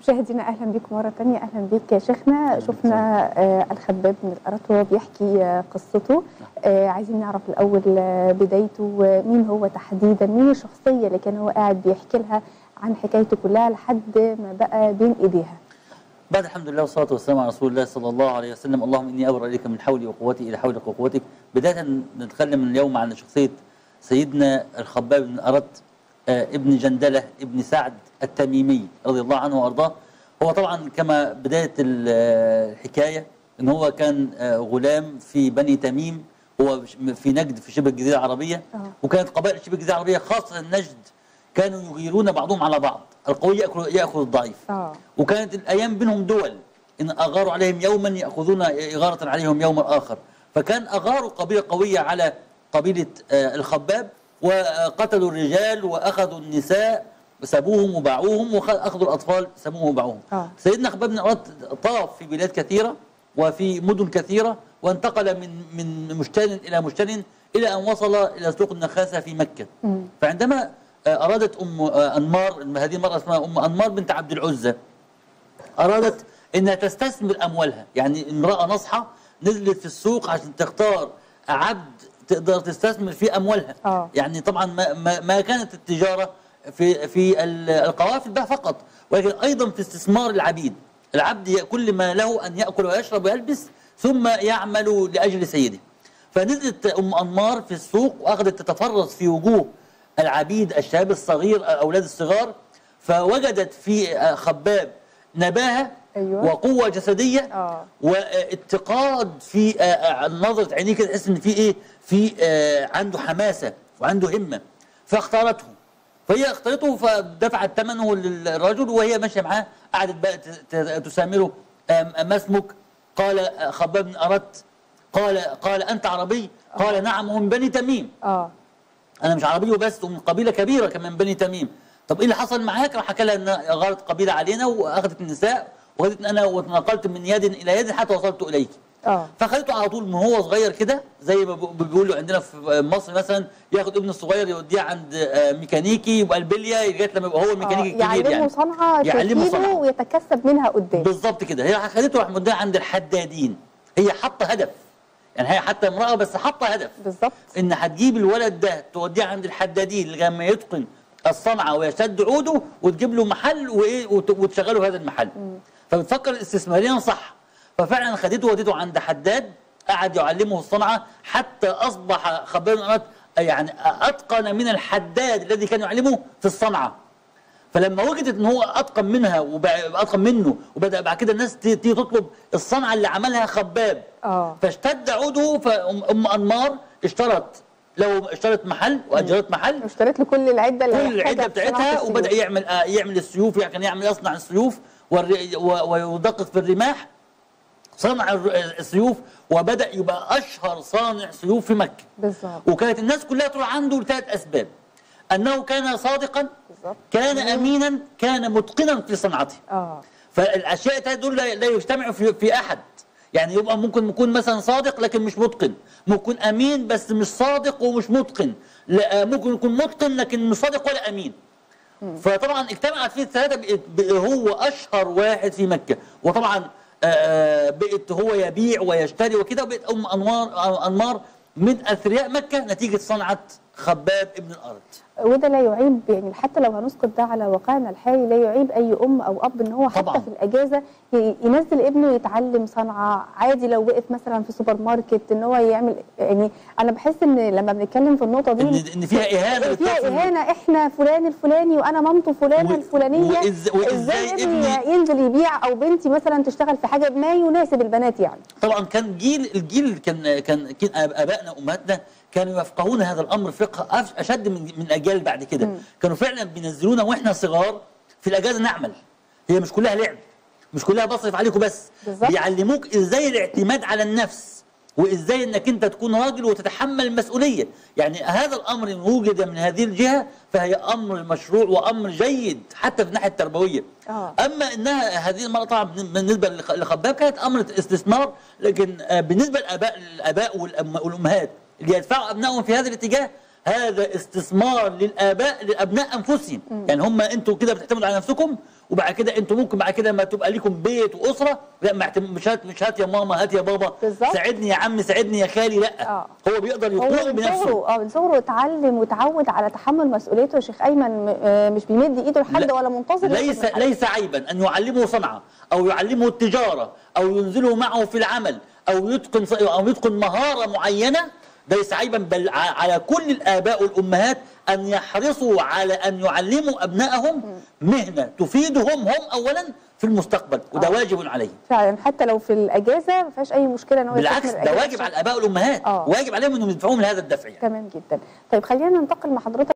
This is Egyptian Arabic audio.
مشاهدينا اهلا بكم مره ثانيه اهلا بك يا شيخنا شفنا آه الخباب من الارات وهو بيحكي آه قصته آه عايزين نعرف الاول آه بدايته مين هو تحديدا مين الشخصيه اللي كان هو قاعد بيحكي لها عن حكايته كلها لحد ما بقى بين ايديها بعد الحمد لله والصلاه والسلام على رسول الله صلى الله عليه وسلم اللهم اني ابرا اليك من حولي وقوتي الى حولك وقوتك بدايه نتكلم اليوم عن شخصيه سيدنا الخباب بن ارت آه ابن جندله ابن سعد التميمي رضي الله عنه وارضاه هو طبعا كما بدايه الحكايه ان هو كان آه غلام في بني تميم هو في نجد في شبه الجزيره العربيه آه. وكانت قبائل شبه الجزيره العربيه خاصه نجد كانوا يغيرون بعضهم على بعض القوي ياكل ياخذ الضعيف اه وكانت الايام بينهم دول ان اغاروا عليهم يوما ياخذون اغاره عليهم يوما اخر فكان اغاروا قبيله قويه على قبيله آه، الخباب وقتلوا الرجال واخذوا النساء سابوهم وباعوهم واخذوا الاطفال سابوهم وباعوهم آه. سيدنا خباب بن أراد طاف في بلاد كثيره وفي مدن كثيره وانتقل من من مشتان الى مشتان الى ان وصل الى سوق النخاسه في مكه مم. فعندما آه، ارادت ام آه، انمار هذه المراه اسمها ام انمار بنت عبد العزى ارادت انها تستثمر اموالها يعني امراه ناصحه نزلت في السوق عشان تختار عبد تقدر تستثمر في اموالها آه. يعني طبعا ما, ما, ما كانت التجاره في في ال- القوافل بها فقط ولكن ايضا في استثمار العبيد العبد ي- كل ما له ان ياكل ويشرب ويلبس ثم يعمل لاجل سيده فنزلت ام انمار في السوق واخذت تتفرس في وجوه العبيد الشباب الصغير الاولاد الصغار فوجدت في آه، خباب نباهه أيوة. وقوه جسديه اه واتقاد في آه، آه، نظره عينيه كده تحس ان في ايه في آه، عنده حماسه وعنده همه فاختارته فهي اختارته فدفعت ثمنه للرجل وهي ماشيه معاه قعدت بقى ت- ت- تسامره آم، ما اسمك قال آه، خباب بن اردت قال قال انت عربي قال نعم ومن بني تميم اه انا مش عربي وبس ومن قبيله كبيره كمان من بني تميم طب ايه اللي حصل معاك راح حكى لها ان غارت قبيله علينا واخذت النساء وخدت انا وتنقلت من يد الى يد حتى وصلت اليك اه فخدته على طول من هو صغير كده زي ما بي- بيقولوا عندنا في مصر مثلا ياخد ابنه الصغير يوديه عند آه، ميكانيكي يبقى البليه لغايه لما يبقى هو الميكانيكي آه، الكبير يعلمه يعني صنعه يعلمه تفيده صنعة. ويتكسب منها قدام بالظبط كده هي خدته راح موديها عند الحدادين هي حاطه هدف يعني هي حتى امراه بس حاطه هدف بالظبط ان هتجيب الولد ده توديه عند الحدادين لغايه ما يتقن الصنعه ويشد عوده وتجيب له محل وايه وت- وتشغله في هذا المحل فبتفكر استثماريا صح ففعلا خدته وديته عند حداد قعد يعلمه الصنعه حتى اصبح خبير الأرض يعني اتقن من الحداد الذي كان يعلمه في الصنعه فلما وجدت ان هو اتقن منها واتقن منه وبدا بعد كده الناس تي- تيجي تطلب الصنعه اللي عملها خباب اه فاشتد عوده فام أم انمار اشترت لو اشترت محل واجرت محل اشتريت له كل العده اللي كل هيحتاجها العده في صناعة بتاعتها السيوف. وبدا يعمل آه يعمل السيوف يعني كان يعمل يصنع السيوف والر- و- ويدقق في الرماح صنع الر- السيوف وبدا يبقى اشهر صانع سيوف في مكه بالظبط وكانت الناس كلها تروح عنده لثلاث اسباب انه كان صادقا بالظبط كان امينا كان متقنا في صنعته اه فالاشياء الثلاث دول لا لا يجتمعوا في, في احد يعني يبقى ممكن يكون مثلا صادق لكن مش متقن ممكن يكون امين بس مش صادق ومش متقن لا ممكن يكون متقن لكن مش صادق ولا امين فطبعا اجتمعت فيه الثلاثه بقت بقى هو اشهر واحد في مكه وطبعا آه، بقت هو يبيع ويشتري وكده وبقت ام انوار انمار من اثرياء مكه نتيجه صنعه خباب ابن الارض وده لا يعيب يعني حتى لو هنسقط ده على واقعنا الحالي لا يعيب اي ام او اب ان هو حتى طبعاً. في الاجازه ي- ينزل ابنه يتعلم صنعه عادي لو وقف مثلا في سوبر ماركت ان هو يعمل يعني انا بحس ان لما بنتكلم في النقطه دي ان ان فيها اهانه فيها للطفل. اهانه احنا فلان الفلاني وانا مامته فلانه و- الفلانيه وإز- وإزاي ازاي ابني ابني- ينزل يبيع او بنتي مثلا تشتغل في حاجه ما يناسب البنات يعني طبعا كان جيل الجيل كان كان كان ابائنا وامهاتنا كانوا يفقهون هذا الامر فقه أش- اشد من من اجيال بعد كده كانوا فعلا بينزلونا واحنا صغار في الاجازه نعمل هي مش كلها لعب مش كلها بصرف عليكم بس بالظبط. بيعلموك ازاي الاعتماد على النفس وازاي انك انت تكون راجل وتتحمل المسؤوليه يعني هذا الامر ان وجد من هذه الجهه فهي امر مشروع وامر جيد حتى في الناحيه التربويه آه. اما انها هذه المراه طبعا بالنسبه لخ- لخباب كانت امر استثمار لكن آه، بالنسبه للاباء الاباء والأم- والامهات اللي يدفعوا ابنائهم في هذا الاتجاه هذا استثمار للاباء للابناء انفسهم يعني هم انتوا كده بتعتمدوا على نفسكم وبعد كده انتوا ممكن بعد كده ما تبقى لكم بيت واسره لا ما اعتم- مش هات مش هات يا ماما هات يا بابا بالظبط. ساعدني يا عم ساعدني يا خالي لا آه. هو بيقدر هو يقوم من بنفسه صغره اه من صغره اتعلم وتعود على تحمل مسؤوليته يا شيخ ايمن م- آه، مش بيمد ايده لحد لا- ولا منتظر ياخد ليس من حد. ليس عيبا ان يعلمه صنعه او يعلمه التجاره او ينزله معه في العمل او يتقن ص- او يتقن مهاره معينه ليس عيبا بل ع- على كل الاباء والامهات ان يحرصوا على ان يعلموا ابنائهم مهنه تفيدهم هم اولا في المستقبل وده آه. واجب عليهم فعلا حتى لو في الاجازه ما فيهاش اي مشكله ان هو بالعكس يستثمر ده الأجازة واجب على الاباء والامهات آه. واجب عليهم انهم يدفعوهم لهذا الدفع يعني. تمام جدا طيب خلينا ننتقل مع حضرتك